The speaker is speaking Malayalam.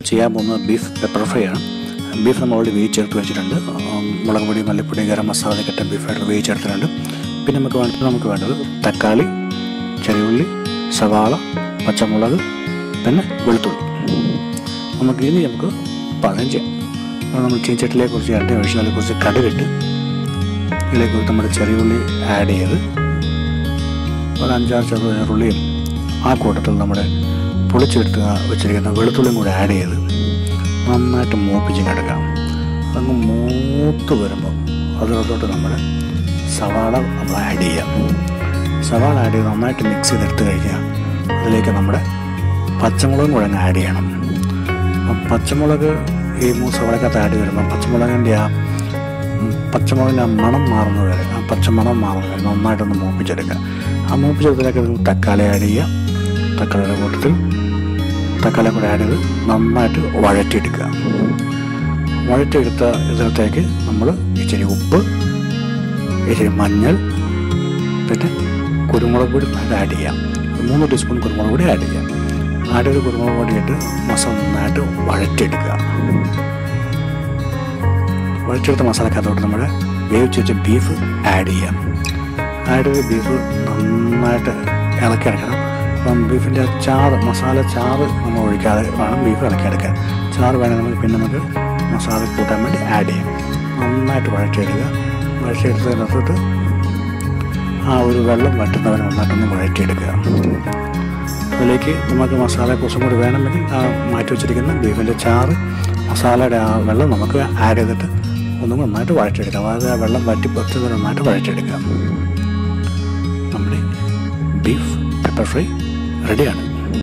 ചെയ്യാൻ പോകുന്നത് ബീഫ് പെപ്പർ ഫ്രൈ ആണ് ബീഫ് നമ്മൾ ഓൾറെഡി വേവിച്ചെടുത്ത് വെച്ചിട്ടുണ്ട് ഉം, മുളക് പൊടി മല്ലിപ്പൊടി ഗരം മസാല കെട്ട ബീഫായിട്ട് വേവിച്ചെടുത്തിട്ടുണ്ട് പിന്നെ നമുക്ക് വേണ്ടത് നമുക്ക് വേണ്ടത് തക്കാളി ചെറിയുള്ളി സവാള പച്ചമുളക് പിന്നെ വെളുത്തുള്ളി നമുക്ക് ഇനി നമുക്ക് പാചകം ചെയ്യാം അപ്പോൾ നമ്മൾ ചീഞ്ചട്ടിലേക്ക് കുറച്ച് എണ്ണ ഒഴിച്ച് അതിൽ കുറച്ച് കടുകിട്ട് ഇതിലേക്ക് നമ്മുടെ ചെറിയുള്ളി ആഡ് ചെയ്ത് ഒരു അഞ്ചാറ് ചെറുള്ളിയും ആ കൂട്ടത്തിൽ നമ്മുടെ പൊളിച്ചെടുത്ത് വെച്ചിരിക്കുന്ന വെളുത്തുള്ളിയും കൂടെ ആഡ് ചെയ്ത് നന്നായിട്ട് മൂപ്പിച്ചിങ്ങെടുക്കാം അങ്ങ് മൂത്ത് വരുമ്പോൾ അതിനകത്തോട്ട് നമ്മൾ സവാള നമ്മൾ ആഡ് ചെയ്യാം സവാള ആഡ് ചെയ്ത് നന്നായിട്ട് മിക്സ് ചെയ്തെടുത്ത് കഴിഞ്ഞാൽ അതിലേക്ക് നമ്മുടെ പച്ചമുളകും കൂടെ അങ്ങ് ആഡ് ചെയ്യണം അപ്പം പച്ചമുളക് ഈ മൂ സവാളക്കകത്ത് ആഡ് വരുമ്പോൾ പച്ചമുളകിൻ്റെ ആ ഉം, പച്ചമുളകിൻ്റെ ആ മണം മാറുന്നത് വരെ ആ പച്ചമണം മാറുന്നത് വരെ നന്നായിട്ടൊന്ന് മൂപ്പിച്ചെടുക്കുക ആ മൂപ്പിച്ചെടുത്തിലേക്ക് തക്കാളി ആഡ് ചെയ്യുക തക്കാളിയുടെ കൂട്ടത്തിൽ തക്കാളി കൂടെ ആഡ് ചെയ്ത് നന്നായിട്ട് വഴറ്റിയെടുക്കുക വഴറ്റിയെടുത്ത ഇതിനകത്തേക്ക് നമ്മൾ ഇച്ചിരി ഉപ്പ് ഇച്ചിരി മഞ്ഞൾ പിന്നെ കുരുമുളക് പൊടി ആഡ് ചെയ്യാം മൂന്ന് ടീസ്പൂൺ കുരുമുളക് പൊടി ആഡ് ചെയ്യാം ആഡ് ചെയ്ത് കുരുമുളക് പൊടി ഇട്ട് മസാല നന്നായിട്ട് വഴറ്റിയെടുക്കുക വഴറ്റിയെടുത്ത മസാലക്കകത്തോട്ട് നമ്മൾ വേവിച്ച് വെച്ച ബീഫ് ആഡ് ചെയ്യാം ആഡ് ചെയ്ത് ബീഫ് നന്നായിട്ട് ഇളക്കി എടുക്കണം അപ്പം ബീഫിൻ്റെ ചാറ് മസാല ചാറ് നമ്മൾ ഒഴിക്കാതെ വേണം ബീഫ് ഇളക്കിയെടുക്കാൻ ചാറ് വേണമെങ്കിൽ നമുക്ക് പിന്നെ നമുക്ക് മസാല കൂട്ടാൻ വേണ്ടി ആഡ് ചെയ്യാം നന്നായിട്ട് വഴറ്റിയെടുക്കുക വഴറ്റിയെടുത്തതിനകത്തോട്ട് ആ ഒരു വെള്ളം വറ്റുന്നവരെ നന്നായിട്ടൊന്ന് വഴറ്റിയെടുക്കുക അതിലേക്ക് നമുക്ക് മസാല കുറച്ചും കൂടി വേണമെങ്കിൽ ആ മാറ്റി വെച്ചിരിക്കുന്ന ബീഫിൻ്റെ ചാറ് മസാലയുടെ ആ വെള്ളം നമുക്ക് ആഡ് ചെയ്തിട്ട് ഒന്നും നന്നായിട്ട് വഴറ്റിയെടുക്കാം അതായത് ആ വെള്ളം വറ്റി പറ്റുന്നത് നന്നായിട്ട് വഴറ്റിയെടുക്കാം നമ്മുടെ ബീഫ് പെപ്പർ ഫ്രൈ റെഡിയാണ്